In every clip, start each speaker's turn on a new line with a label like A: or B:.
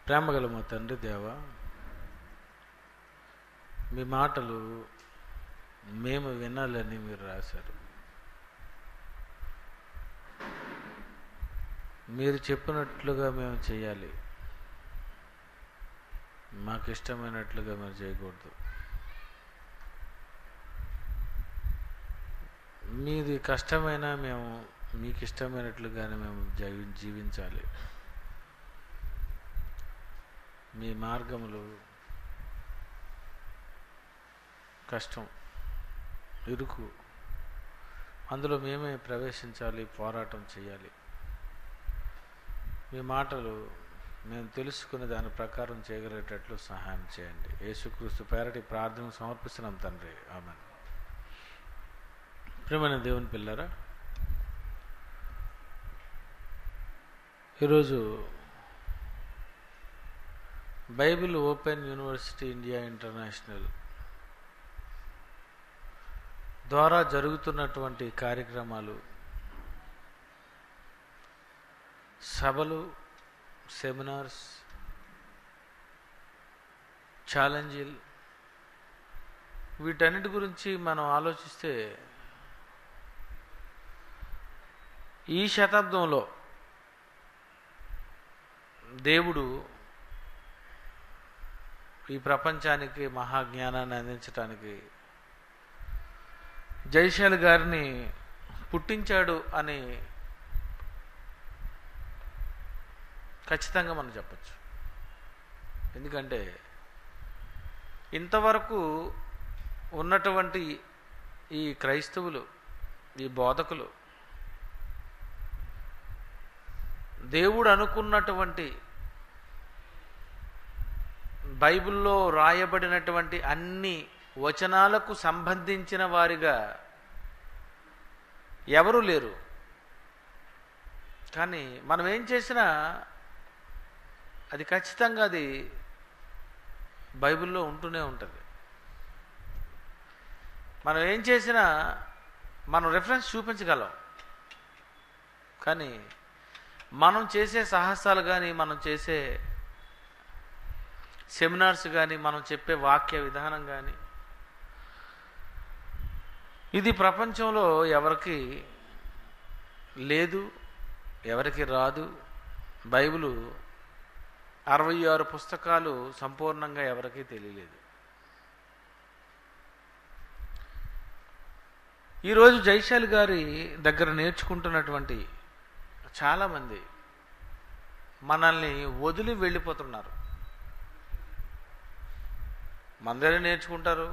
A: ప్రేమగల మా తండ్రి దేవ మీ మాటలు మేము వినాలని మీరు రాశారు మీరు చెప్పినట్లుగా మేము చేయాలి మాకు ఇష్టమైనట్లుగా మీరు చేయకూడదు మీది కష్టమైనా మేము మీకు ఇష్టమైనట్లుగానే మేము జీవి జీవించాలి మీ మార్గములు కష్టం ఇరుకు అందులో మేమే ప్రవేశించాలి పోరాటం చేయాలి మీ మాటలు మేము తెలుసుకునే దాని ప్రకారం చేయగలిగేటట్లు సహాయం చేయండి యేసుక్రీస్తు పేరటి ప్రార్థన సమర్పిస్తున్నాం తండ్రి ఆమె ప్రియమైన దేవుని పిల్లరా ఈరోజు Bible open university India international ద్వారా జరుగుతున్నటువంటి కార్యక్రమాలు సభలు సెమినార్స్ ఛాలెంజీలు వీటన్నిటి గురించి మనం ఆలోచిస్తే ఈ శతాబ్దంలో దేవుడు ఈ ప్రపంచానికి మహాజ్ఞానాన్ని అందించడానికి జైశాల్ గారిని పుట్టించాడు అని ఖచ్చితంగా మనం చెప్పచ్చు ఎందుకంటే ఇంతవరకు ఉన్నటువంటి ఈ క్రైస్తవులు ఈ బోధకులు దేవుడు అనుకున్నటువంటి బైబిల్లో రాయబడినటువంటి అన్ని వచనాలకు సంబంధించిన వారిగా ఎవరు లేరు కానీ మనం ఏం చేసినా అది ఖచ్చితంగా అది బైబిల్లో ఉంటూనే ఉంటుంది మనం ఏం చేసినా మనం రెఫరెన్స్ చూపించగలం కానీ మనం చేసే సాహసాలు కానీ మనం చేసే సెమినార్స్ కానీ మనం చెప్పే వాక్య విధానం కానీ ఇది ప్రపంచంలో ఎవరికి లేదు ఎవరికి రాదు బైబిలు అరవై ఆరు పుస్తకాలు సంపూర్ణంగా ఎవరికీ తెలియలేదు ఈరోజు జైశాలి గారి దగ్గర నేర్చుకుంటున్నటువంటి చాలామంది మనల్ని వదిలి వెళ్ళిపోతున్నారు మన దగ్గర నేర్చుకుంటారు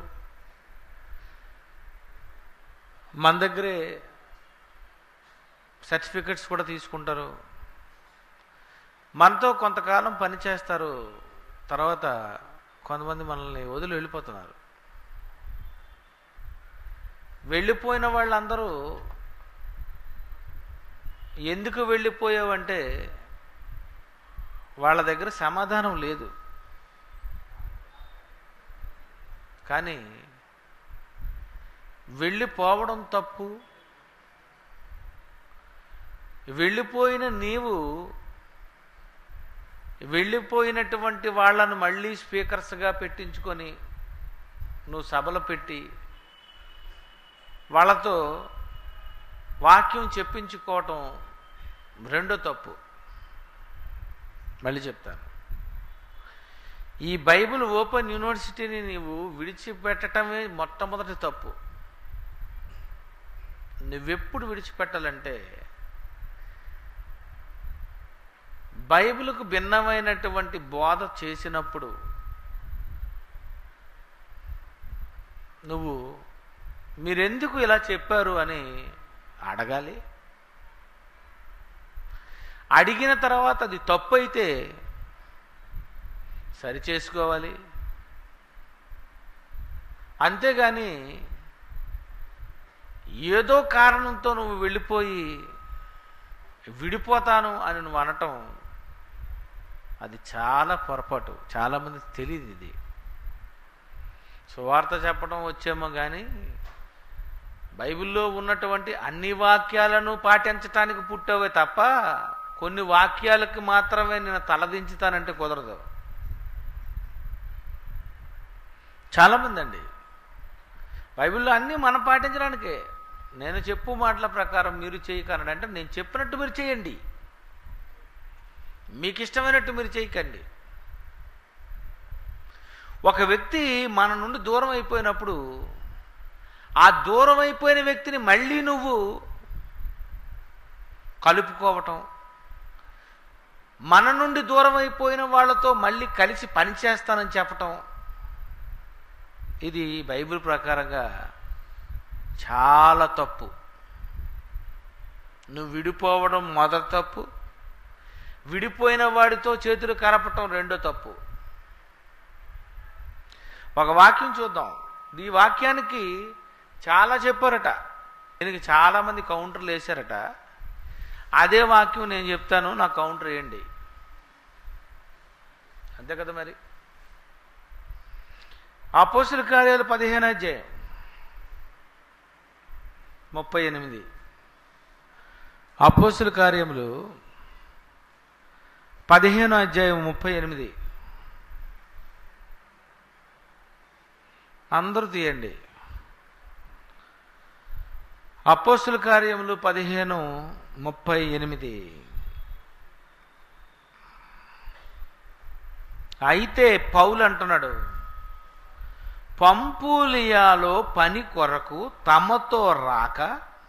A: మన దగ్గరే సర్టిఫికెట్స్ కూడా తీసుకుంటారు మనతో కొంతకాలం పని చేస్తారు తర్వాత కొంతమంది మనల్ని వదిలి వెళ్ళిపోతున్నారు వెళ్ళిపోయిన వాళ్ళందరూ ఎందుకు వెళ్ళిపోయావంటే వాళ్ళ దగ్గర సమాధానం లేదు కానీ వెళ్ళిపోవడం తప్పు వెళ్ళిపోయిన నీవు వెళ్ళిపోయినటువంటి వాళ్ళను మళ్ళీ స్పీకర్స్గా పెట్టించుకొని నువ్వు సభలు పెట్టి వాళ్ళతో వాక్యం చెప్పించుకోవటం రెండో తప్పు మళ్ళీ చెప్తాను ఈ బైబిల్ ఓపెన్ యూనివర్సిటీని నీవు విడిచిపెట్టడమే మొట్టమొదటి తప్పు నువ్వెప్పుడు విడిచిపెట్టాలంటే బైబిల్కు భిన్నమైనటువంటి బోధ చేసినప్పుడు నువ్వు మీరెందుకు ఇలా చెప్పారు అని అడగాలి అడిగిన తర్వాత అది తప్పు అయితే సరి చేసుకోవాలి అంతేగాని ఏదో కారణంతో నువ్వు వెళ్ళిపోయి విడిపోతాను అని నువ్వు అనటం అది చాలా పొరపాటు చాలామంది తెలియదు ఇది సువార్త చెప్పడం వచ్చేమో కానీ బైబిల్లో ఉన్నటువంటి అన్ని వాక్యాలను పాటించటానికి పుట్టావే తప్ప కొన్ని వాక్యాలకి మాత్రమే నేను తలదించుతానంటే కుదరదు చాలామంది అండి బైబిల్లో అన్నీ మనం పాటించడానికే నేను చెప్పు మాటల ప్రకారం మీరు చేయకనండి అంటే నేను చెప్పినట్టు మీరు చేయండి మీకు ఇష్టమైనట్టు మీరు చేయకండి ఒక వ్యక్తి మన నుండి దూరం అయిపోయినప్పుడు ఆ దూరం అయిపోయిన వ్యక్తిని మళ్ళీ నువ్వు కలుపుకోవటం మన నుండి దూరం అయిపోయిన వాళ్ళతో మళ్ళీ కలిసి పనిచేస్తానని చెప్పటం ఇది బైబిల్ ప్రకారంగా చాలా తప్పు నువ్వు విడిపోవడం మొదటి తప్పు విడిపోయిన వాడితో చేతులు కరపటం రెండో తప్పు ఒక వాక్యం చూద్దాం ఈ వాక్యానికి చాలా చెప్పారట దీనికి చాలామంది కౌంటర్లు వేశారట అదే వాక్యం నేను చెప్తాను నా కౌంటర్ వేయండి అంతే కదా మరి అపోసుల కార్యాలు పదిహేను అధ్యాయం ముప్పై ఎనిమిది అపోసుల కార్యములు పదిహేను అధ్యాయం ముప్పై ఎనిమిది అందరూ తీయండి అపోస్తుల కార్యములు పదిహేను ముప్పై ఎనిమిది అయితే పౌలు అంటున్నాడు పంపులియాలో పని కొరకు తమతో రాక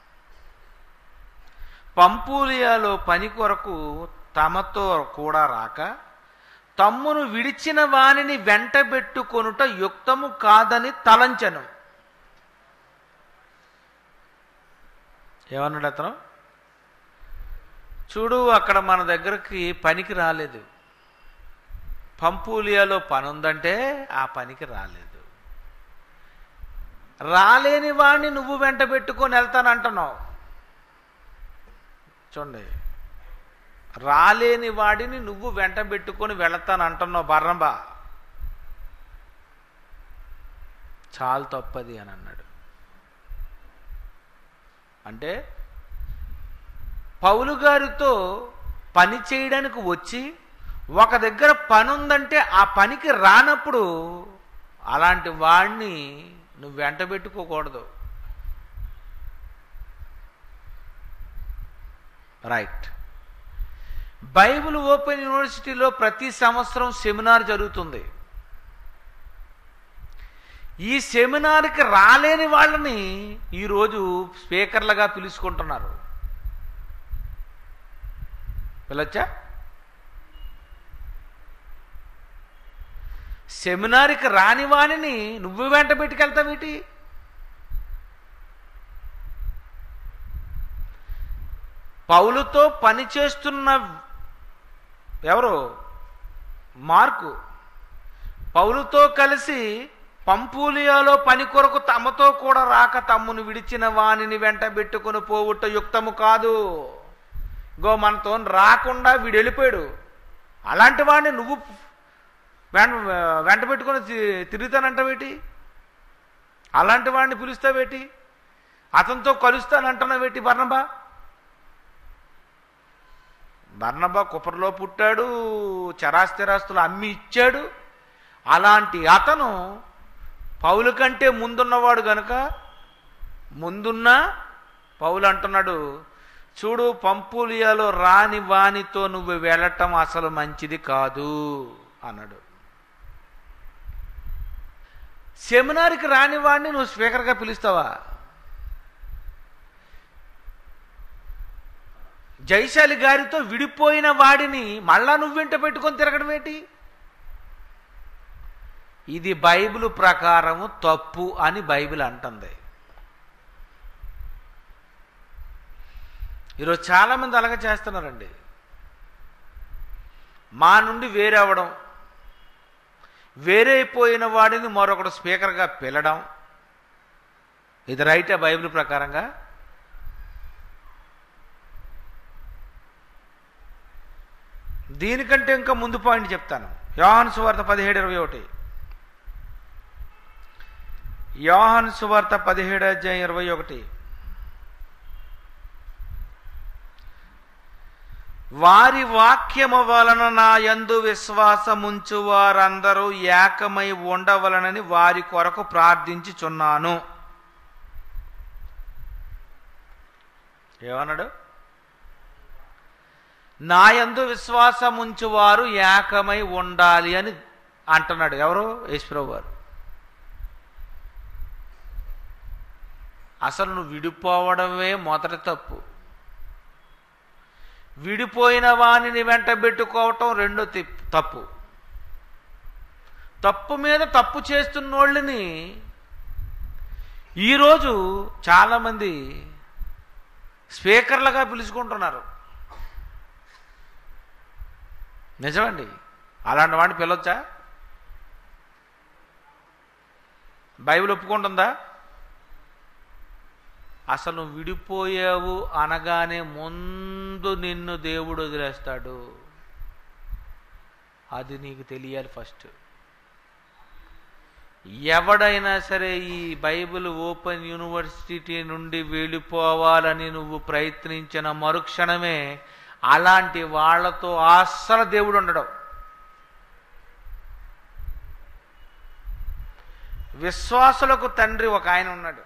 A: పంపులియాలో పని కొరకు తమతో కూడా రాక తమ్మును విడిచిన వానిని వెంటబెట్టుకొనుట యుక్తము కాదని తలంచను ఏమన్నాడు అతను చూడు అక్కడ మన దగ్గరికి పనికి రాలేదు పంపూలియాలో పని ఉందంటే ఆ పనికి రాలేదు రాలేని వాడిని నువ్వు వెంట పెట్టుకొని వెళ్తానంటున్నావు చూడండి రాలేని వాడిని నువ్వు వెంట పెట్టుకొని వెళతానంటున్నావు బర్రంబా చాలా తప్పది అని అన్నాడు అంటే పౌలు గారితో పని చేయడానికి వచ్చి ఒక దగ్గర పని ఉందంటే ఆ పనికి రానప్పుడు అలాంటి వాడిని నువ్వు వెంట పెట్టుకోకూడదు రైట్ బైబిల్ ఓపెన్ యూనివర్సిటీలో ప్రతి సంవత్సరం సెమినార్ జరుగుతుంది ఈ సెమినార్కి రాలేని వాళ్ళని ఈరోజు స్పీకర్లుగా పిలుచుకుంటున్నారు పిలవచ్చా సెమినార్కి రాని వాణిని నువ్వు వెంట పెట్టుకెళ్తావేటి పౌలుతో పని చేస్తున్న ఎవరు మార్కు పౌలుతో కలిసి పంపూలియాలో పని కొరకు తమతో కూడా రాక తమ్మును విడిచిన వానిని వెంట పెట్టుకుని పోవుట యుక్తము కాదు గో మనతో రాకుండా వీడు వెళ్ళిపోయాడు అలాంటి వాడిని నువ్వు వెంట వెంట పెట్టుకొని తి- తిరుగుతానంటావేటి అలాంటి వాడిని పిలుస్తావేటి అతనితో కలుస్తానంటున్నావేటి బర్ణబా బర్ణబా కుప్పర్లో పుట్టాడు చరాస్థిరాస్తులు అమ్మి ఇచ్చాడు అలాంటి అతను పౌలు కంటే ముందున్నవాడు గనుక ముందున్న పౌలు అంటున్నాడు చూడు పంపులియాలో రాని వానితో నువ్వు వెళ్ళటం అసలు మంచిది కాదు అన్నాడు సెమినార్కి రాని వాడిని నువ్వు స్పీకర్గా పిలుస్తావా జైశాలి గారితో విడిపోయిన వాడిని మళ్ళా నువ్వు వెంట పెట్టుకొని తిరగడం ఏంటి ఇది బైబిల్ ప్రకారము తప్పు అని బైబిల్ అంటుంది ఈరోజు చాలామంది అలాగే చేస్తున్నారండి మా నుండి వేరే అవ్వడం వేరైపోయిన వాడిని మరొకడు స్పీకర్గా పిలడం ఇది రైటే బైబిల్ ప్రకారంగా దీనికంటే ఇంకా ముందు పాయింట్ చెప్తాను యోహాను సువార్త పదిహేడు ఇరవై ఒకటి యోహాను సువార్త పదిహేడు అధ్యాయం ఇరవై ఒకటి వారి వాక్యము వలన నా యందు విశ్వాసముంచు వారందరూ ఏకమై ఉండవలనని వారి కొరకు ప్రార్థించుచున్నాను ఏమన్నాడు నా యందు విశ్వాసముంచు వారు ఏకమై ఉండాలి అని అంటున్నాడు ఎవరు ఈశ్వరరావు గారు అసలు నువ్వు విడిపోవడమే మొదటి తప్పు విడిపోయిన వాణిని వెంట పెట్టుకోవటం రెండో తి- తప్పు తప్పు మీద తప్పు చేస్తున్నోళ్ళని ఈరోజు చాలామంది స్పీకర్లుగా పిలుచుకుంటున్నారు నిజమండి అలాంటి వాడిని పిలవచ్చా బైబిల్ ఒప్పుకుంటుందా అసలు నువ్వు విడిపోయావు అనగానే ముందు నిన్ను దేవుడు వదిలేస్తాడు అది నీకు తెలియాలి ఫస్ట్ ఎవడైనా సరే ఈ బైబిల్ ఓపెన్ యూనివర్సిటీ నుండి వెళ్ళిపోవాలని నువ్వు ప్రయత్నించిన మరుక్షణమే అలాంటి వాళ్ళతో అస్సలు దేవుడు ఉండడం విశ్వాసులకు తండ్రి ఒక ఆయన ఉన్నాడు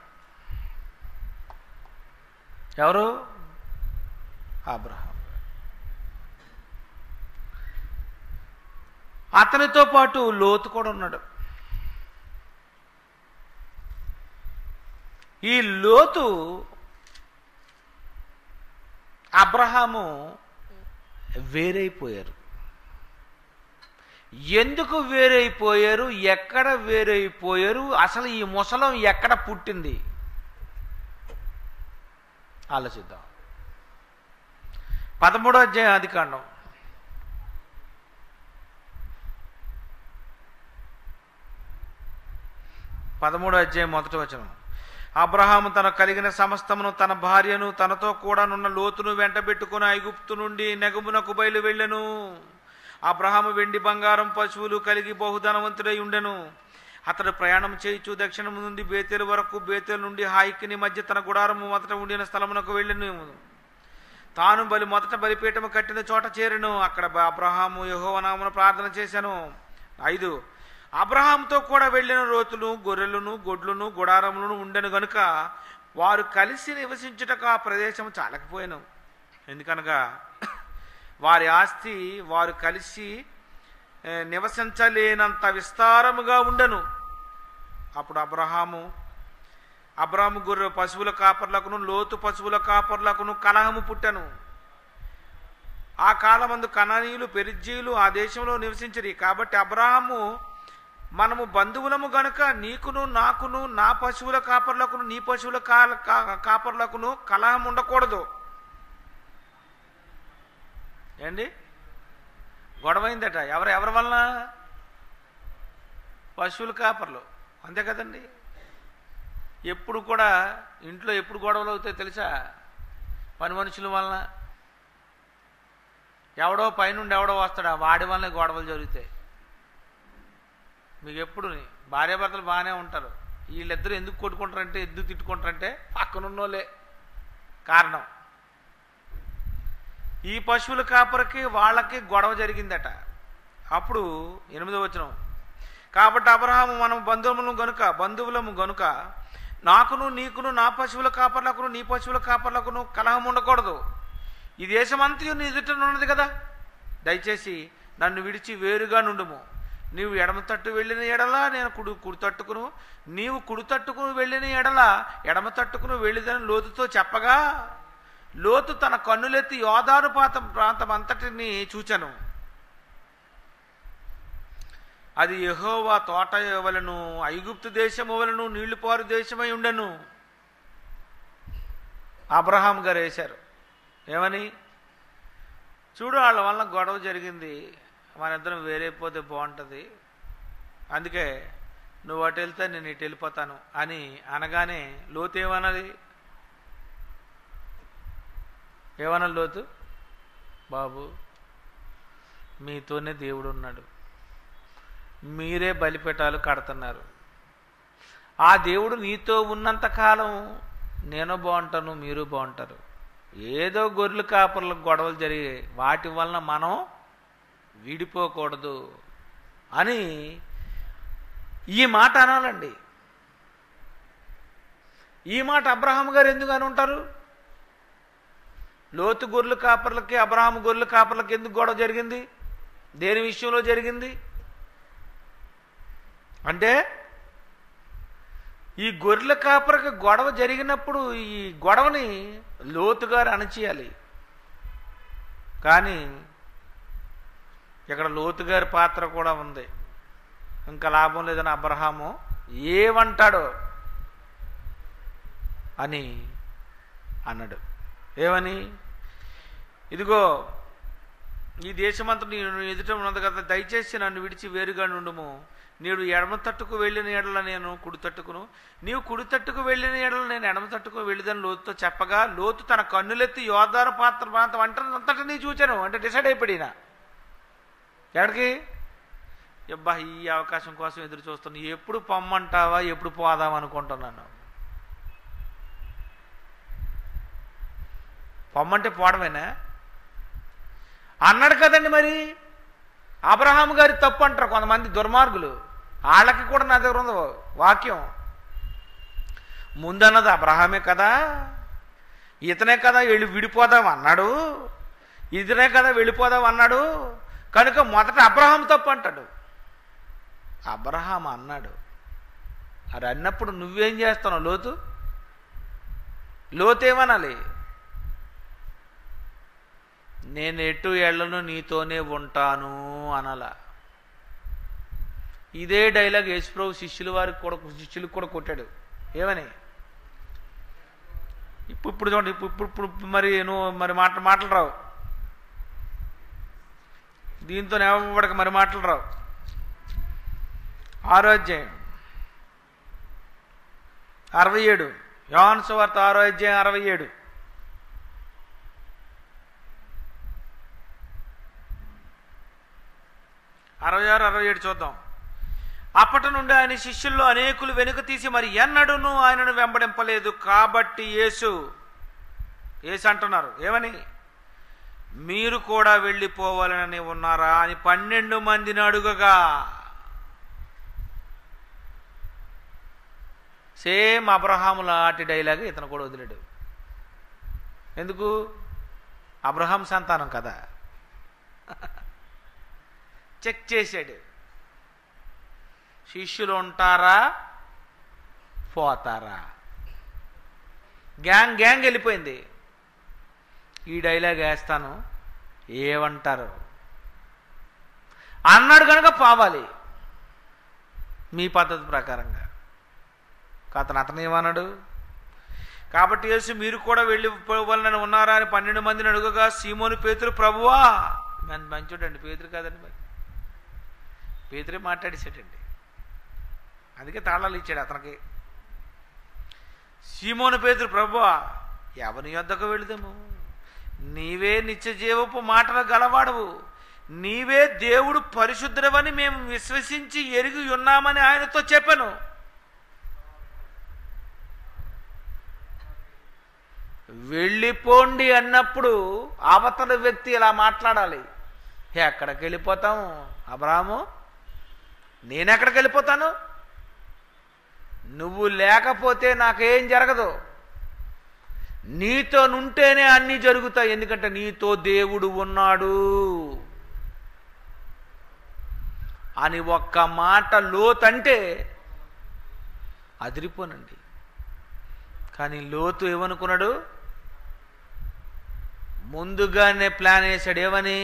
A: ఎవరు అబ్రహాం అతనితో పాటు లోతు కూడా ఉన్నాడు ఈ లోతు అబ్రహాము వేరైపోయారు ఎందుకు వేరైపోయారు ఎక్కడ వేరైపోయారు అసలు ఈ ముసలం ఎక్కడ పుట్టింది ఆలోచిద్దాం పదమూడో అధ్యాయం అధికాండం పదమూడో అధ్యాయం మొదటి వచనం అబ్రహాము తన కలిగిన సమస్తమును తన భార్యను తనతో కూడా నున్న లోతును వెంటబెట్టుకుని ఐగుప్తు నుండి నెగమునకు బయలు వెళ్ళెను అబ్రహాము వెండి బంగారం పశువులు కలిగి బహుధనవంతుడై ఉండెను అతడు ప్రయాణం చేయించు దక్షిణం నుండి బేతేలు వరకు బేతేలు నుండి హాయికిని మధ్య తన గుడారము మొదట ఉండిన స్థలమునకు వెళ్ళెను తాను బలి మొదట బలిపీఠము కట్టిన చోట చేరెను అక్కడ బ- అబ్రహాము యెహోవానామమున ప్రార్థన చేశాను ఐదు అబ్రహాంతో కూడా వెళ్ళిన రోతులు గొర్రెలను గొడ్లను గుడారములను ఉండెను గనుక వారు కలిసి నివసించుటకు ఆ ప్రదేశం చాలకపోయాను ఎందుకనగా వారి ఆస్తి వారు కలిసి ఏ, నివసించలేనంత విస్తారముగా ఉండెను అప్పుడు అబ్రహాము అబ్రాము గొర్రె పశువుల కాపర్లకును లోతు పశువుల కాపర్లకును కలహము పుట్టెను ఆ కాలమందు కనానీయులు పెరిజ్జీయులు ఆ దేశంలో నివసించిరి కాబట్టి అబ్రహాము మనము బంధువులము గనుక నీకును నాకును నా పశువుల కాపర్లకును నీ పశువుల కా- కా- కాపర్లకును కలహం ఉండకూడదు ఏండి గొడవైందట ఎవరు ఎవరి వలన పశువుల కాపర్లు అంతే కదండి ఎప్పుడు కూడా ఇంట్లో ఎప్పుడు గొడవలు అవుతాయి తెలుసా పని మనుషుల వలన ఎవడో పైనుండి ఎవడో వస్తాడా వాడి వల్లనే గొడవలు జరుగుతాయి మీకు ఎప్పుడు భార్యాభర్తలు బాగానే ఉంటారు వీళ్ళిద్దరూ ఎందుకు కొట్టుకుంటారంటే ఎందుకు తిట్టుకుంటారంటే పక్కనున్నోళ్ళే కారణం ఈ పశువుల కాపరికి వాళ్ళకి గొడవ జరిగిందట అప్పుడు ఎనిమిదో వచనం కాబట్టి అబ్రహాము మనం బంధువులను గనుక బంధువులము గనుక నాకును నీకును నా పశువుల కాపర్లకును నీ పశువుల కాపర్లకును కలహం ఉండకూడదు ఈ దేశమంతయు నీ ఎదుట ఉన్నది కదా దయచేసి నన్ను విడిచి వేరుగా నుండుము నీవు ఎడమ తట్టు వెళ్ళిన ఎడల నేను కుడి కుడి తట్టుకును నీవు కుడి తట్టుకును వెళ్ళిన ఎడల ఎడమ తట్టుకును వెళ్ళిదని లోతుతో చెప్పగా లోతు తన కన్నులెత్తి యోధాను పాత ప్రాంతం అంతటిని చూచెను అది యెహోవా తోట వలను ఐగుప్తు దేశము వలను నీళ్లు పారు దేశమై ఉండెను అబ్రహాం గారు వేశారు ఏమని చూడు వాళ్ళ వల్ల గొడవ జరిగింది మన ఇద్దరం వేరైపోతే బాగుంటుంది అందుకే నువ్వు అటు వెళ్తే నేను ఇటు వెళ్ళిపోతాను అని అనగానే లోతు ఏమన్నది ఏమన్నా లోతు బాబు మీతోనే దేవుడు ఉన్నాడు మీరే బలిపీఠాలు కడుతున్నారు ఆ దేవుడు నీతో ఉన్నంత కాలం నేను బాగుంటాను మీరు బాగుంటారు ఏదో గొర్రెల కాపర్లకు గొడవలు జరిగాయి వాటి వలన మనం విడిపోకూడదు అని ఈ మాట అనాలండి ఈ మాట అబ్రహాం గారు ఎందుకు అని ఉంటారు లోతు గొర్రెల కాపర్లకి అబ్రహాం గొర్రెల కాపర్లకి ఎందుకు గొడవ జరిగింది దేని విషయంలో జరిగింది అంటే ఈ గొర్రెల కాపరికి గొడవ జరిగినప్పుడు ఈ గొడవని లోతుగారు అణచేయాలి కానీ ఇక్కడ లోతుగారి పాత్ర కూడా ఉంది ఇంకా లాభం లేదని అబ్రహాము ఏమంటాడో అని అన్నాడు ఏమని ఇదిగో ఈ దేశమంతా నేను ఎదుట ఉన్నది కదా దయచేసి నన్ను విడిచి వేరుగా నుండుము నేడు ఎడమ తట్టుకు వెళ్ళిన ఎడల నేను కుడి తట్టుకును నీవు కుడి తట్టుకు వెళ్ళిన ఎడల నేను ఎడమ తట్టుకు వెళ్ళిదని లోతుతో చెప్పగా లోతు తన కన్నులెత్తి యోధార పాత్ర ప్రాంతం అంతటినీ చూచాను అంటే డిసైడ్ అయిపోయినా ఎక్కడికి అబ్బా ఈ అవకాశం కోసం ఎదురు చూస్తాను ఎప్పుడు పొమ్మంటావా ఎప్పుడు పోదాం అనుకుంటున్నాను పొమ్మంటే పోవడమేనా అన్నాడు కదండి మరి అబ్రహాం గారి తప్పు అంటారు కొంతమంది దుర్మార్గులు వాళ్ళకి కూడా నా దగ్గర ఉంది వాక్యం ముందన్నది అబ్రహామే కదా ఇతనే కదా వెళ్ళి విడిపోదాం అన్నాడు ఇతనే కదా వెళ్ళిపోదాం అన్నాడు కనుక మొదట అబ్రహాం తప్పు అంటాడు అబ్రహాం అన్నాడు అది అన్నప్పుడు నువ్వేం చేస్తున్నావు లోతు లోతు ఏమనాలి నేను ఎటు ఎళ్ళను నీతోనే ఉంటాను అనల ఇదే డైలాగ్ యేసుప్రభు శిష్యుల వారికి కూడా శిష్యులకు కూడా కొట్టాడు ఏమని ఇప్పుడు ఇప్పుడు చూడండి ఇప్పుడు ఇప్పుడు ఇప్పుడు మరి నువ్వు మరి మాట మాటలు రావు దీంతో ఎవరికి మరి మాటలు రావు ఆరోగ్యం అరవై ఏడు యోహాను సువార్త ఆరోగ్యం అరవై ఏడు అరవై ఆరు అరవై ఏడు చూద్దాం అప్పటి నుండి ఆయన శిష్యుల్లో అనేకులు వెనుక తీసి మరి ఎన్నడూను ఆయనను వెంబడింపలేదు కాబట్టి యేసు యేసు అంటున్నారు ఏమని మీరు కూడా వెళ్ళిపోవాలని ఉన్నారా అని పన్నెండు మందిని అడుగగా సేమ్ అబ్రహాము లాంటి డైలాగ్ ఇతను కూడా వదిలేడు ఎందుకు అబ్రహాం సంతానం కదా చెక్ చేశాడు శిష్యులు ఉంటారా పోతారా గ్యాంగ్ గ్యాంగ్ వెళ్ళిపోయింది ఈ డైలాగ్ వేస్తాను ఏమంటారు అన్నాడు కనుక పోవాలి మీ పద్ధతి ప్రకారంగా అతను అతను ఏమన్నాడు కాబట్టి యేసు మీరు కూడా వెళ్ళిపోవాలని ఉన్నారా అని పన్నెండు మందిని అడుగుగా సీమోని పేతురు ప్రభువా మన మంచోడండి పేతురు కాదండి మరి పేతురే మాట్లాడేసాడండి అందుకే తాళాలు ఇచ్చాడు అతనికి సీమోను పేతురు ప్రభువా ఎవని యొద్దకు వెళుదాము నీవే నిత్య జీవపు మాటలు గలవాడవు నీవే దేవుడు పరిశుద్ధుడవని మేము విశ్వసించి ఎరిగి ఉన్నామని ఆయనతో చెప్పాను వెళ్ళిపోండి అన్నప్పుడు అవతల వ్యక్తి ఇలా మాట్లాడాలి ఎక్కడికి వెళ్ళిపోతాం అబ్రాము నేనెక్కడికి వెళ్ళిపోతాను నువ్వు లేకపోతే నాకేం జరగదు నీతో నుంటేనే అన్నీ జరుగుతాయి ఎందుకంటే నీతో దేవుడు ఉన్నాడు అని ఒక్క మాట లోతంటే అదిరిపోనండి కానీ లోతు ఏమనుకున్నాడు ముందుగానే ప్లాన్ వేసాడు ఏమని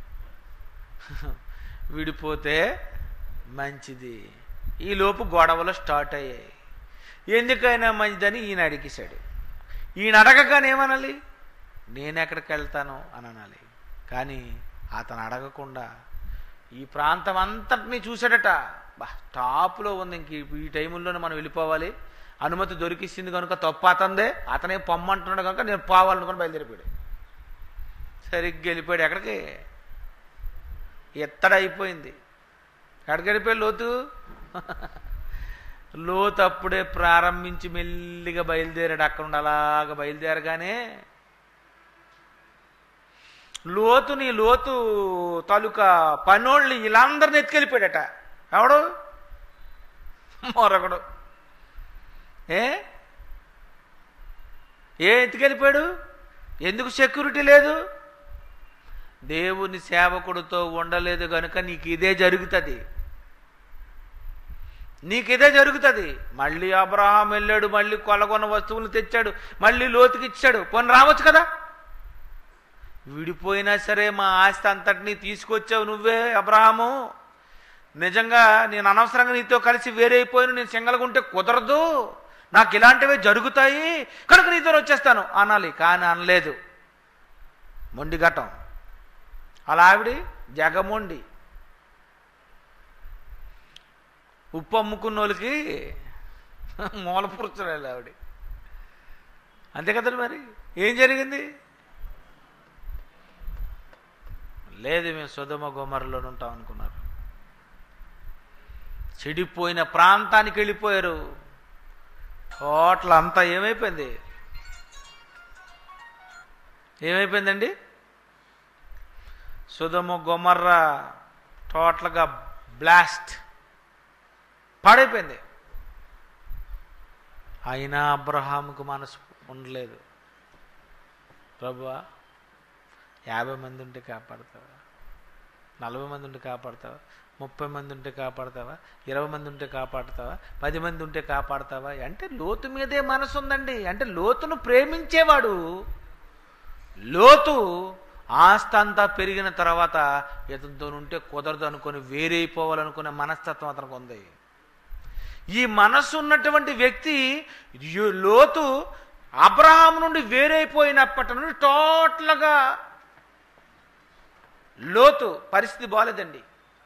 A: విడిపోతే మంచిది ఈ లోపు గొడవలు స్టార్ట్ అయ్యాయి ఎందుకైనా మంచిదని ఈయన అడిగేశాడు ఈయన అడగగానే ఏమనాలి నేను ఎక్కడికి వెళ్తాను అని అనాలి కానీ అతను అడగకుండా ఈ ప్రాంతం అంతటినీ చూశాడట బా టాప్లో ఉంది ఇంక ఈ- ఈ టైముల్లోనే మనం వెళ్ళిపోవాలి అనుమతి దొరికిస్తుంది కనుక తప్పు అతందే అతనే పొమ్మంటున్నాడు కనుక నేను పోవాలనుకుని బయలుదేరిపోయాడు సరిగ్గా వెళ్ళిపోయాడు ఎక్కడికి ఎత్తడైపోయింది ఎక్కడికి వెళ్ళిపోయాడు లోతు లోతు అప్పుడే ప్రారంభించి మెల్లిగా బయలుదేరాడు అక్కడ నుండి అలాగ బయలుదేరగానే లోతుని లోతు తాలూకా పనోళ్ళని వీళ్ళందరిని ఎత్తుకెళ్ళిపోయాడట ఎవడు మరొకడు ఏ ఏ ఎత్తుకెళ్ళిపోయాడు ఎందుకు సెక్యూరిటీ లేదు దేవుని సేవకుడితో ఉండలేదు కనుక నీకు ఇదే జరుగుతుంది నీకు ఇదే జరుగుతుంది మళ్ళీ అబ్రహాం వెళ్ళాడు మళ్ళీ కొలగొన్న వస్తువులు తెచ్చాడు మళ్ళీ లోతుకి ఇచ్చాడు పోనీ రావచ్చు కదా విడిపోయినా సరే మా ఆస్తి అంతటినీ తీసుకొచ్చావు నువ్వే అబ్రహాము నిజంగా నేను అనవసరంగా నీతో కలిసి వేరైపోయిన నేను సింగల్గా ఉంటే కుదరదు నాకు ఇలాంటివే జరుగుతాయి కనుక నీతో వచ్చేస్తాను అనాలి కానీ అనలేదు మొండి ఘటం అలా ఆవిడి జగమొండి ఉప్పు అమ్ముకున్న వాళ్ళకి మూల పురుచురాలి ఆవిడ అంతే కదండి మరి ఏం జరిగింది లేదు మేము సుధమ గుమరలో ఉంటాం అనుకున్నారు చెడిపోయిన ప్రాంతానికి వెళ్ళిపోయారు టోటల్ అంతా ఏమైపోయింది ఏమైపోయిందండి సుధమ గుమర్ర టోటల్గా బ్లాస్ట్ పాడైపోయింది అయినా అబ్రహాముకు మనసు ఉండలేదు ప్రభువా యాభై మంది ఉంటే కాపాడతావా నలభై మంది ఉంటే కాపాడతావా ముప్పై మంది ఉంటే కాపాడతావా ఇరవై మంది ఉంటే కాపాడతావా పది మంది ఉంటే కాపాడతావా అంటే లోతు మీదే మనసు ఉందండి అంటే లోతును ప్రేమించేవాడు లోతు ఆస్తి అంతా పెరిగిన తర్వాత ఇతనితో ఉంటే కుదరదు అనుకొని వేరైపోవాలనుకునే మనస్తత్వం అతనికి ఉంది ఈ మనస్సు ఉన్నటువంటి వ్యక్తి యు- లోతు అబ్రహాం నుండి వేరైపోయినప్పటి నుండి టోటల్గా లోతు పరిస్థితి బాలేదండి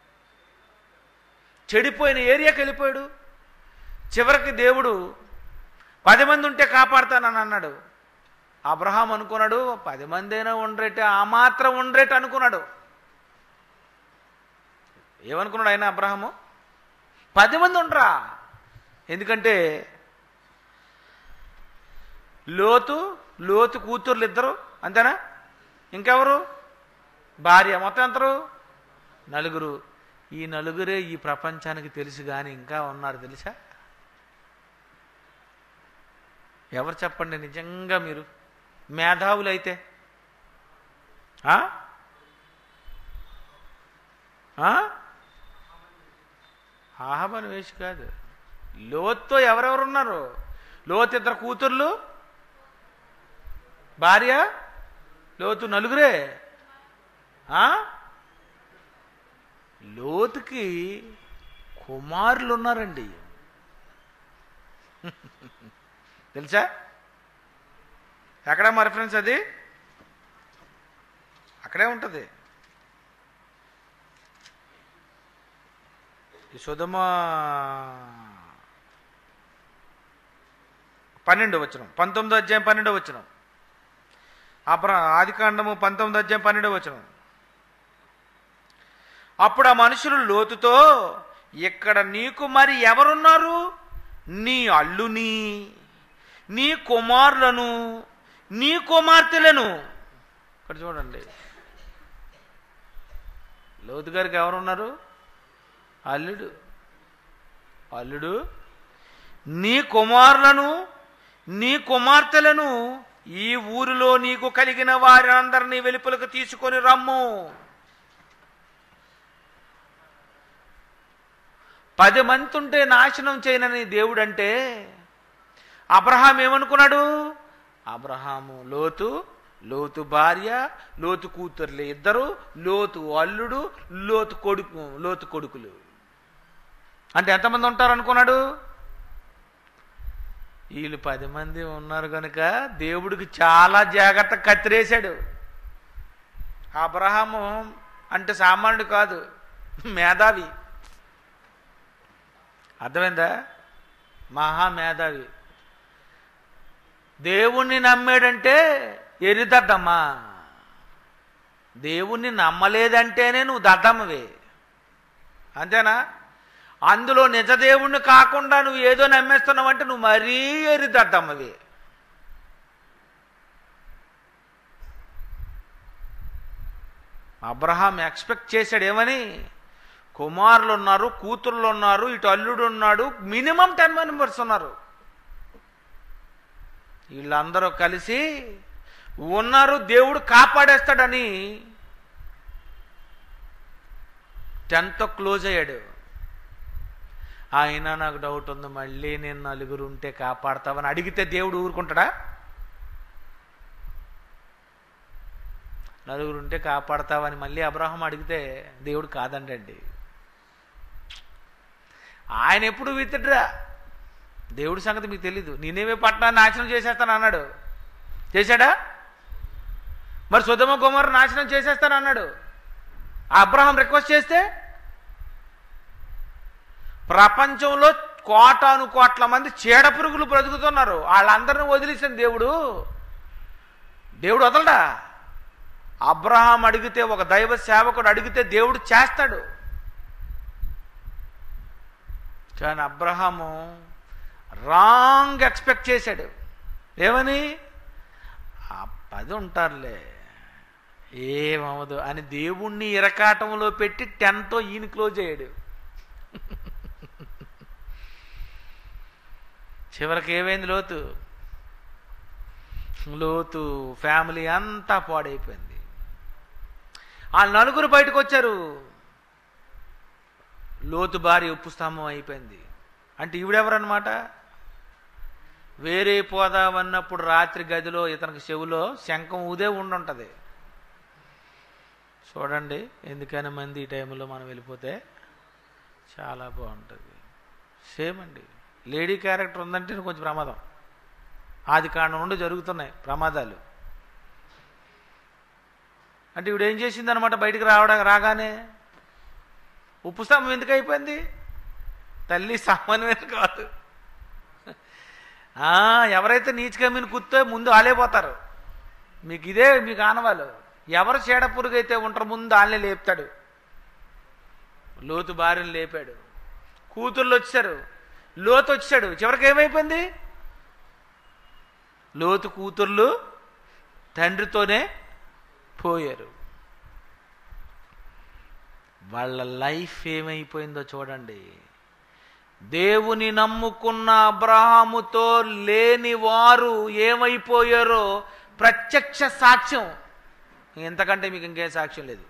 A: చెడిపోయిన ఏరియాకి వెళ్ళిపోయాడు చివరికి దేవుడు పది మంది ఉంటే కాపాడుతానని అన్నాడు అబ్రహాం అనుకున్నాడు పది మంది అయినా ఉండరేటే ఆ మాత్రం ఉండరేట అనుకున్నాడు ఏమనుకున్నాడు ఆయన అబ్రహాము పది మంది ఉండరా ఎందుకంటే లోతు లోతు కూతుర్లు ఇద్దరు అంతేనా ఇంకెవరు భార్య మొత్తం ఎంతరు నలుగురు ఈ నలుగురే ఈ ప్రపంచానికి తెలుసు కానీ ఇంకా ఉన్నారు తెలుసా ఎవరు చెప్పండి నిజంగా మీరు మేధావులైతే ఆ? ఆ? ఆహమని వేసి కాదు లోతుతో ఎవరెవరు ఉన్నారు లోతు ఇద్దరు కూతుర్లు భార్య లోతు నలుగురే ఆ? లోతుకి కుమారులు ఉన్నారండి తెలుసా ఎక్కడ మా రిఫరెన్స్ అది అక్కడే ఉంటుంది ఈ సుధమ పన్నెండు వచ్చిన పంతొమ్మిదో అధ్యాయం పన్నెండో వచ్చిన అబ్ర ఆదికాండము పంతొమ్మిదో అధ్యాయం పన్నెండో వచ్చిన అప్పుడు ఆ మనుషులు లోతుతో ఇక్కడ నీకు మరి ఎవరున్నారు నీ అల్లుని నీ కుమారులను నీ కుమార్తెలను ఇక్కడ చూడండి లోతు గారికి ఎవరున్నారు అల్లుడు అల్లుడు నీ కుమారులను నీ కుమార్తెలను ఈ ఊరిలో నీకు కలిగిన వారందరినీ వెలుపలకు తీసుకొని రమ్ము పది మంది ఉంటే నాశనం చేయనని దేవుడు అంటే అబ్రహాం ఏమనుకున్నాడు అబ్రహాము లోతు లోతు భార్య లోతు కూతుర్లు ఇద్దరు లోతు అల్లుడు లోతు కొడుకు లోతు కొడుకులు అంటే ఎంతమంది ఉంటారు అనుకున్నాడు వీళ్ళు పది మంది ఉన్నారు కనుక దేవుడికి చాలా జాగ్రత్త కత్తిరేశాడు అబ్రహాము అంటే సామాన్యుడు కాదు మేధావి అర్థమైందా మహా మేధావి దేవుణ్ణి నమ్మాడంటే ఎరిదద్దమ్మా దేవుణ్ణి నమ్మలేదంటేనే నువ్వు దద్దమ్మవే అంతేనా అందులో నిజ దేవుణ్ణి కాకుండా నువ్వు ఏదో నమ్మేస్తున్నావంటే నువ్వు మరీ ఎరిదద్దమ్మవే అబ్రహాం ఎక్స్పెక్ట్ చేశాడు ఏమని కుమారులు ఉన్నారు కూతుర్లు ఉన్నారు ఇటు అల్లుడు ఉన్నాడు మినిమం టెన్ మెంబర్స్ ఉన్నారు వీళ్ళందరూ కలిసి ఉన్నారు దేవుడు కాపాడేస్తాడని టెన్త్ క్లోజ్ అయ్యాడు అయినా నాకు డౌట్ ఉంది మళ్ళీ నేను నలుగురు ఉంటే కాపాడతావని అడిగితే దేవుడు ఊరుకుంటాడా నలుగురు ఉంటే కాపాడతావని మళ్ళీ అబ్రహం అడిగితే దేవుడు కాదండండి ఆయన ఎప్పుడు విత్తడ్రా దేవుడి సంగతి మీకు తెలీదు నేనేమే పట్టణాన్ని నాశనం చేసేస్తాను అన్నాడు చేశాడా మరి సుధమ కుమార్ నాశనం చేసేస్తాను అన్నాడు ఆ అబ్రహం రిక్వెస్ట్ చేస్తే ప్రపంచంలో కోటాను కోట్ల మంది చీడ పురుగులు బ్రతుకుతున్నారు వాళ్ళందరిని వదిలేసిన దేవుడు దేవుడు వదలడా అబ్రహాం అడిగితే ఒక దైవ సేవకుడు అడిగితే దేవుడు చేస్తాడు కానీ అబ్రహాము రాంగ్ ఎక్స్పెక్ట్ చేశాడు ఏమని ఆ పది ఉంటారులే ఏమవదు అని దేవుణ్ణి ఇరకాటంలో పెట్టి టెన్తో ఈయన క్లోజ్ అయ్యాడు చివరికి ఏమైంది లోతు లోతు ఫ్యామిలీ అంతా పాడైపోయింది ఆ నలుగురు బయటకు వచ్చారు లోతు భార్య ఉప్పు స్తంభం అయిపోయింది అంటే ఈవిడెవరన్నమాట వేరే పోదామన్నప్పుడు రాత్రి గదిలో ఇతనికి చెవులో శంఖం ఊదే ఉండుంటది చూడండి ఎందుకైనా మంది ఈ టైంలో మనం వెళ్ళిపోతే చాలా బాగుంటుంది సేమ్ అండి లేడీ క్యారెక్టర్ ఉందంటే కొంచెం ప్రమాదం ఆది కాండం నుండి జరుగుతున్నాయి ప్రమాదాలు అంటే ఇప్పుడు ఏం చేసింది అనమాట బయటికి రావడం రాగానే ఉప్పు స్తంభం ఎందుకు అయిపోయింది తల్లి సామాన్యమైన కాదు ఆ, ఎవరైతే నీచుకమ్మిన కుత్తే ముందు ఆలేపోతారు మీకు ఇదే మీకు ఆనవాళ్ళు ఎవరు చీడ పురుగు అయితే ఉంటారు ముందు ఆళ్ళే లేపుతాడు లోతు భార్యను లేపాడు కూతుర్లు వచ్చారు లోతు వచ్చాడు చివరికి ఏమైపోయింది లోతు కూతుర్లు తండ్రితోనే పోయారు వాళ్ళ లైఫ్ ఏమైపోయిందో చూడండి దేవుని నమ్ముకున్న అబ్రహాముతో లేని వారు ఏమైపోయారో ప్రత్యక్ష సాక్ష్యం ఎంతకంటే మీకు ఇంకేం సాక్ష్యం లేదు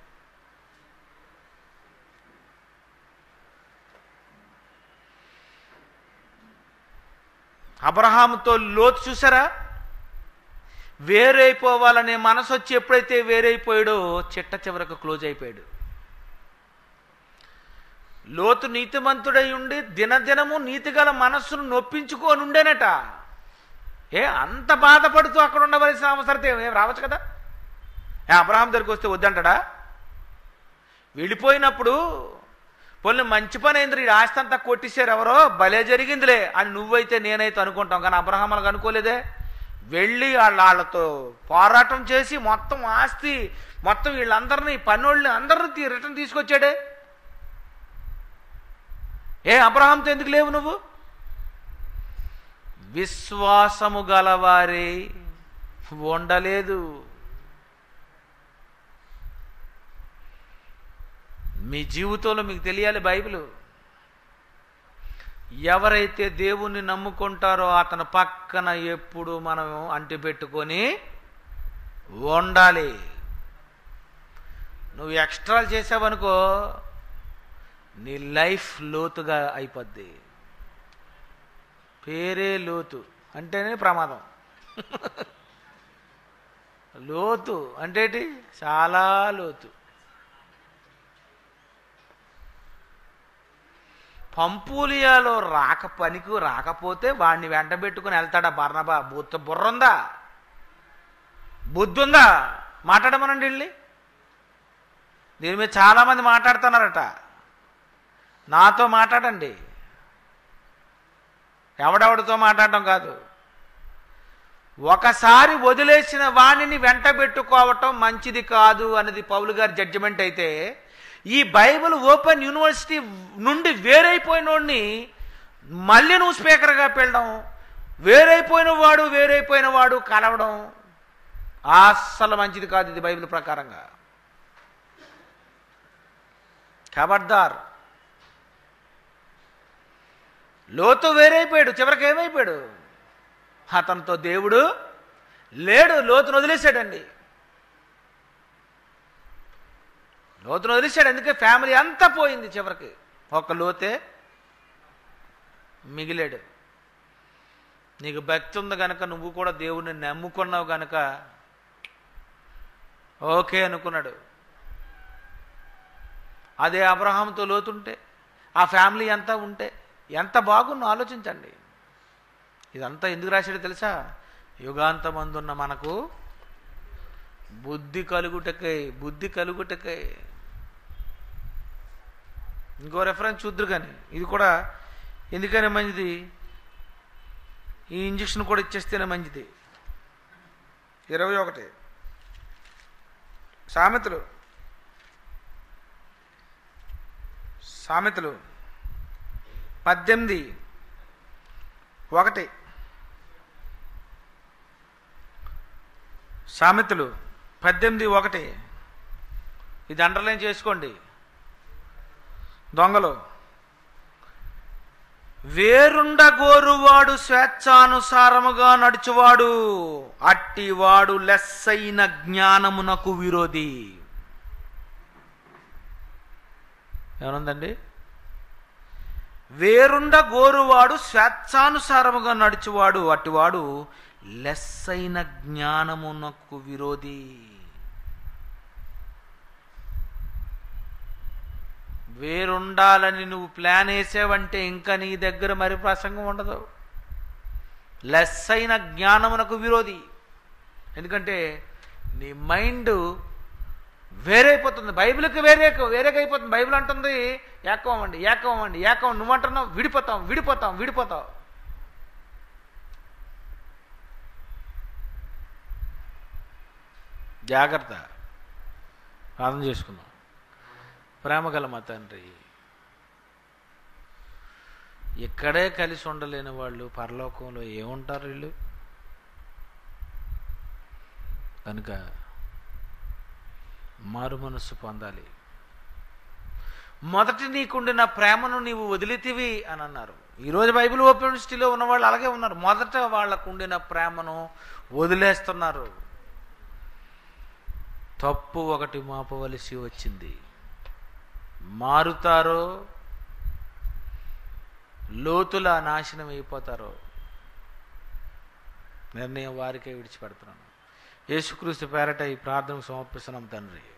A: అబ్రహాముతో లోతు చూసారా వేరైపోవాలనే మనసు వచ్చి ఎప్పుడైతే వేరైపోయాడో చిట్ట చివరకు క్లోజ్ అయిపోయాడు లోతు నీతిమంతుడై ఉండి దినదినము నీతిగల మనస్సును నొప్పించుకొని ఉండేనట ఏ అంత బాధపడుతూ అక్కడ ఉండవలసిన అవసరం ఏం రావచ్చు కదా ఏ అబ్రహాం దగ్గరికి వస్తే వద్దంటాడా వెళ్ళిపోయినప్పుడు పొల్లి మంచి పని అయింది ఈ ఆస్తి అంతా కొట్టేశారు ఎవరో భలే జరిగిందిలే అని నువ్వైతే నేనైతే అనుకుంటాం కానీ అబ్రహాములకు అనుకోలేదే వెళ్ళి వాళ్ళ వాళ్ళతో పోరాటం చేసి మొత్తం ఆస్తి మొత్తం వీళ్ళందరినీ పన్నోళ్ళని అందరినీ రిటర్న్ తీసుకొచ్చాడే ఏ అబ్రహాంతో ఎందుకు లేవు నువ్వు విశ్వాసము గలవారే ఉండలేదు మీ జీవితంలో మీకు తెలియాలి బైబిల్ ఎవరైతే దేవుణ్ణి నమ్ముకుంటారో అతని పక్కన ఎప్పుడు మనం అంటి పెట్టుకొని ఉండాలి నువ్వు ఎక్స్ట్రాలు చేసావనుకో నీ లైఫ్ లోతుగా అయిపోద్ది పేరే లోతు అంటేనే ప్రమాదం లోతు అంటేటి చాలా లోతు పంపూలియాలో రాక పనికి రాకపోతే వాడిని వెంట పెట్టుకుని వెళ్తాడా బర్ణబా బుద్ధ బుర్రుందా బుద్ధి ఉందా మాట్లాడమనండి వెళ్ళి దీని మీద చాలామంది మాట్లాడుతున్నారట నాతో మాట్లాడండి ఎవడెవడితో మాట్లాడటం కాదు ఒకసారి వదిలేసిన వాణిని వెంట పెట్టుకోవటం మంచిది కాదు అనేది పౌలు గారి జడ్జిమెంట్ అయితే ఈ బైబిల్ ఓపెన్ యూనివర్సిటీ నుండి వేరైపోయిన వాడిని మళ్ళీ నువ్వు స్పీకర్గా పెళ్ళడం వేరైపోయిన వాడు వేరైపోయిన వాడు కలవడం అస్సలు మంచిది కాదు ఇది బైబిల్ ప్రకారంగా ఖబర్దార్ లోతు వేరైపోయాడు చివరికి ఏమైపోయాడు అతనితో దేవుడు లేడు లోతును వదిలేశాడండి లోతును వదిలేశాడు అందుకే ఫ్యామిలీ అంతా పోయింది చివరికి ఒక లోతే మిగిలాడు నీకు భక్తి ఉంది కనుక నువ్వు కూడా దేవుడిని నమ్ముకున్నావు కనుక ఓకే అనుకున్నాడు అదే అబ్రహాంతో లోతుంటే ఆ ఫ్యామిలీ అంతా ఉంటే ఎంత బాగుందో ఆలోచించండి ఇదంతా ఎందుకు రాశాడో తెలుసా యుగాంతమందున్న మనకు బుద్ధి కలుగుటకై బుద్ధి కలుగుటకై ఇంకో రెఫరెన్స్ చూద్దరు కానీ ఇది కూడా ఎందుకనే మంచిది ఈ ఇంజక్షన్ కూడా ఇచ్చేస్తేనే మంచిది ఇరవై ఒకటి సామెతలు సామెతలు పద్దెనిమిది ఒకటి సామెతలు పద్దెనిమిది ఒకటి ఇది అండర్లైన్ చేసుకోండి దొంగలు వేరుండ గోరువాడు స్వేచ్ఛానుసారముగా నడుచువాడు అట్టివాడు లెస్సైన జ్ఞానమునకు విరోధి ఏమనుందండి వేరుండ గోరువాడు స్వేచ్ఛానుసారముగా నడుచువాడు అట్టివాడు లెస్సైన జ్ఞానమునకు విరోధి వేరుండాలని నువ్వు ప్లాన్ వేసావంటే ఇంకా నీ దగ్గర మరి ప్రసంగం ఉండదు లెస్ అయిన జ్ఞానమునకు విరోధి ఎందుకంటే నీ మైండ్ వేరైపోతుంది బైబిల్కి వేరే వేరేకైపోతుంది బైబిల్ అంటుంది ఏకం అవ్వండి ఏకం అవ్వండి ఏకం నువ్వంటున్నావు విడిపోతాం విడిపోతాం విడిపోతాం జాగ్రత్త ప్రార్థన చేసుకుందాం ప్రేమగల మా తండ్రి ఇక్కడే కలిసి ఉండలేని వాళ్ళు పరలోకంలో ఏముంటారు వీళ్ళు కనుక మారు మనస్సు పొందాలి మొదటి నీకుండిన ప్రేమను నీవు వదిలితివి అని అన్నారు ఈరోజు బైబిల్ ఓపెన్ యూనివర్సిటీలో ఉన్న వాళ్ళు అలాగే ఉన్నారు మొదట వాళ్ళకు ఉండిన ప్రేమను వదిలేస్తున్నారు తప్పు ఒకటి మాపవలసి వచ్చింది మారుతారో లోతుల నాశనం అయిపోతారో నిర్ణయం వారికే విడిచిపెడుతున్నాను యేసుక్రీస్తు పేరట ఈ ప్రార్థన సమర్పిస్తున్నాం తండ్రి